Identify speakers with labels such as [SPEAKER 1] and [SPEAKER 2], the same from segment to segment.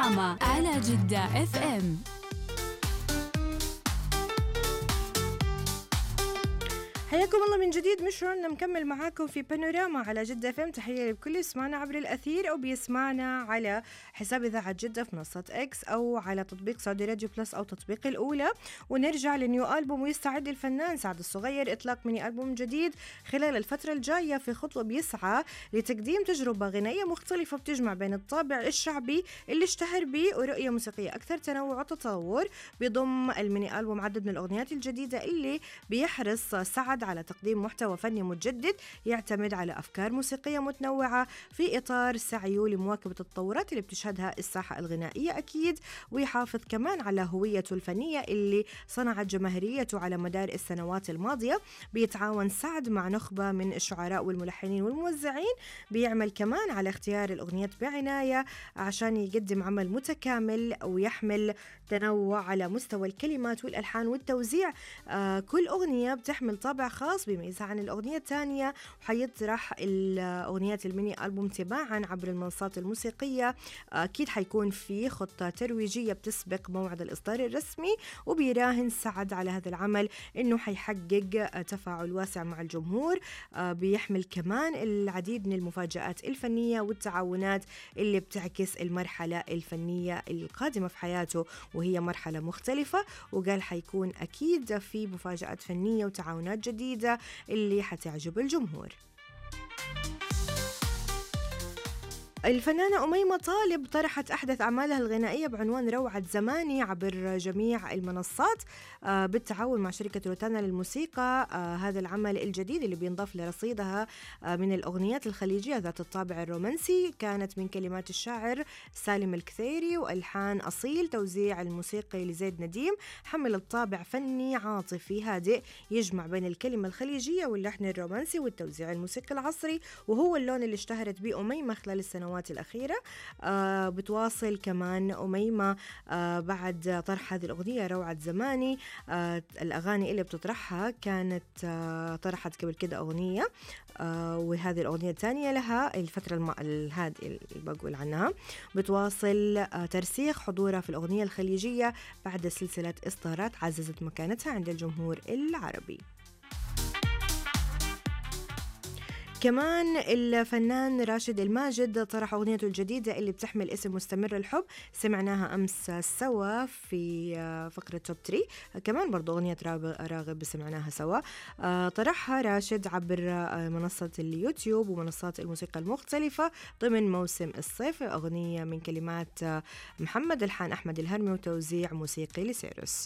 [SPEAKER 1] بانوراما على جدة اف ام
[SPEAKER 2] حياكم الله من جديد مشروعنا مكمل معاكم في بانوراما على جدة فم تحية لكل يسمعنا عبر الأثير أو بيسمعنا على حساب إذاعة جدة في منصة إكس أو على تطبيق سعودي راديو بلس أو تطبيق الأولى ونرجع لنيو ألبوم ويستعد الفنان سعد الصغير إطلاق ميني ألبوم جديد خلال الفترة الجاية في خطوة بيسعى لتقديم تجربة غنائية مختلفة بتجمع بين الطابع الشعبي اللي اشتهر به ورؤية موسيقية أكثر تنوع وتطور بيضم الميني ألبوم عدد من الأغنيات الجديدة اللي بيحرص سعد على تقديم محتوى فني متجدد يعتمد على أفكار موسيقية متنوعة في إطار سعيه لمواكبة التطورات اللي بتشهدها الساحة الغنائية أكيد ويحافظ كمان على هويته الفنية اللي صنعت جماهيريته على مدار السنوات الماضية بيتعاون سعد مع نخبة من الشعراء والملحنين والموزعين بيعمل كمان على اختيار الأغنيات بعناية عشان يقدم عمل متكامل ويحمل تنوع على مستوى الكلمات والألحان والتوزيع آه كل أغنية بتحمل طابع خاص بيميزها عن الأغنية الثانية وحيطرح الأغنيات الميني ألبوم تباعا عبر المنصات الموسيقية أكيد حيكون في خطة ترويجية بتسبق موعد الإصدار الرسمي وبيراهن سعد على هذا العمل إنه حيحقق تفاعل واسع مع الجمهور آه، بيحمل كمان العديد من المفاجآت الفنية والتعاونات اللي بتعكس المرحلة الفنية القادمة في حياته وهي مرحلة مختلفة وقال حيكون أكيد في مفاجآت فنية وتعاونات جديدة اللي حتعجب الجمهور الفنانة أميمة طالب طرحت أحدث أعمالها الغنائية بعنوان روعة زماني عبر جميع المنصات آه، بالتعاون مع شركة روتانا للموسيقى آه، هذا العمل الجديد اللي بينضاف لرصيدها آه، من الأغنيات الخليجية ذات الطابع الرومانسي كانت من كلمات الشاعر سالم الكثيري وألحان أصيل توزيع الموسيقي لزيد نديم حمل الطابع فني عاطفي هادئ يجمع بين الكلمة الخليجية واللحن الرومانسي والتوزيع الموسيقي العصري وهو اللون اللي اشتهرت به أميمة خلال السنوات الأخيرة آه بتواصل كمان أميمة آه بعد طرح هذه الأغنية روعة زماني آه الأغاني اللي بتطرحها كانت آه طرحت قبل كده أغنية آه وهذه الأغنية الثانية لها الفترة الم... هذه اللي بقول عنها بتواصل آه ترسيخ حضورها في الأغنية الخليجية بعد سلسلة إصدارات عززت مكانتها عند الجمهور العربي كمان الفنان راشد الماجد طرح أغنيته الجديدة اللي بتحمل اسم مستمر الحب سمعناها أمس سوا في فقرة توب 3 كمان برضو أغنية راغب سمعناها سوا طرحها راشد عبر منصة اليوتيوب ومنصات الموسيقى المختلفة ضمن موسم الصيف أغنية من كلمات محمد الحان أحمد الهرمي وتوزيع موسيقي لسيروس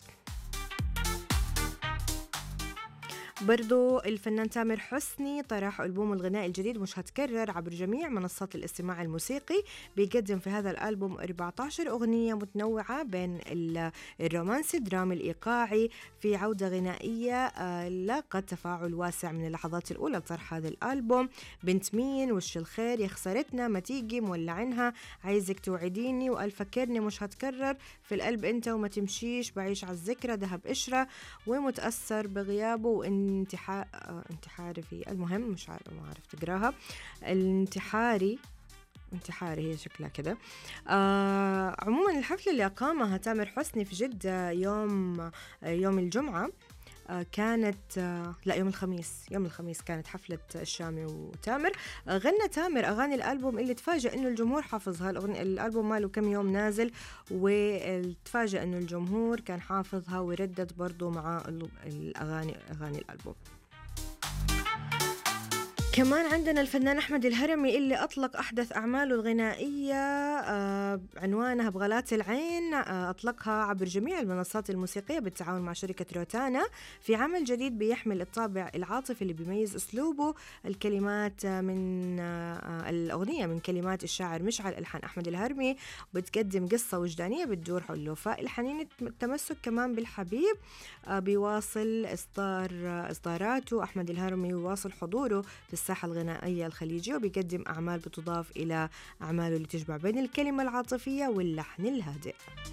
[SPEAKER 2] برضو الفنان تامر حسني طرح ألبوم الغناء الجديد مش هتكرر عبر جميع منصات الاستماع الموسيقي بيقدم في هذا الألبوم 14 أغنية متنوعة بين الرومانسي الدرامي الإيقاعي في عودة غنائية آه، لاقت تفاعل واسع من اللحظات الأولى لطرح هذا الألبوم بنت مين وش الخير يا خسرتنا ما تيجي مولعينها عايزك توعديني وقال فكرني مش هتكرر في القلب انت وما تمشيش بعيش على الذكرى ذهب قشرة ومتأثر بغيابه وإن انتحار انتحاري في المهم مش عارفه ما عرفت تقراها الانتحاري انتحاري هي شكلها كده آه عموما الحفلة اللي أقامها تامر حسني في جدة يوم يوم الجمعة آه كانت آه لا يوم الخميس يوم الخميس كانت حفلة الشامي وتامر آه غنى تامر أغاني الألبوم اللي تفاجأ إنه الجمهور حافظها الأغنية الألبوم ماله كم يوم نازل وتفاجأ إنه الجمهور كان حافظها وردد برضو مع الأغاني أغاني الألبوم كمان عندنا الفنان أحمد الهرمي اللي أطلق أحدث أعماله الغنائية آه عنوانها بغلات العين آه أطلقها عبر جميع المنصات الموسيقية بالتعاون مع شركة روتانا في عمل جديد بيحمل الطابع العاطفي اللي بيميز أسلوبه الكلمات من آه الأغنية من كلمات الشاعر مشعل ألحان أحمد الهرمي بتقدم قصة وجدانية بتدور حول الوفاء الحنين التمسك كمان بالحبيب آه بيواصل إصدار إصداراته أحمد الهرمي يواصل حضوره في الساحة الغنائية الخليجية وبيقدم أعمال بتضاف إلى أعماله اللي تجمع بين الكلمة العاطفية واللحن الهادئ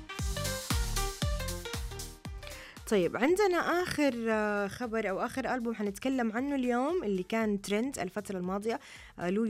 [SPEAKER 2] طيب عندنا آخر خبر أو آخر ألبوم حنتكلم عنه اليوم اللي كان ترند الفترة الماضية لولو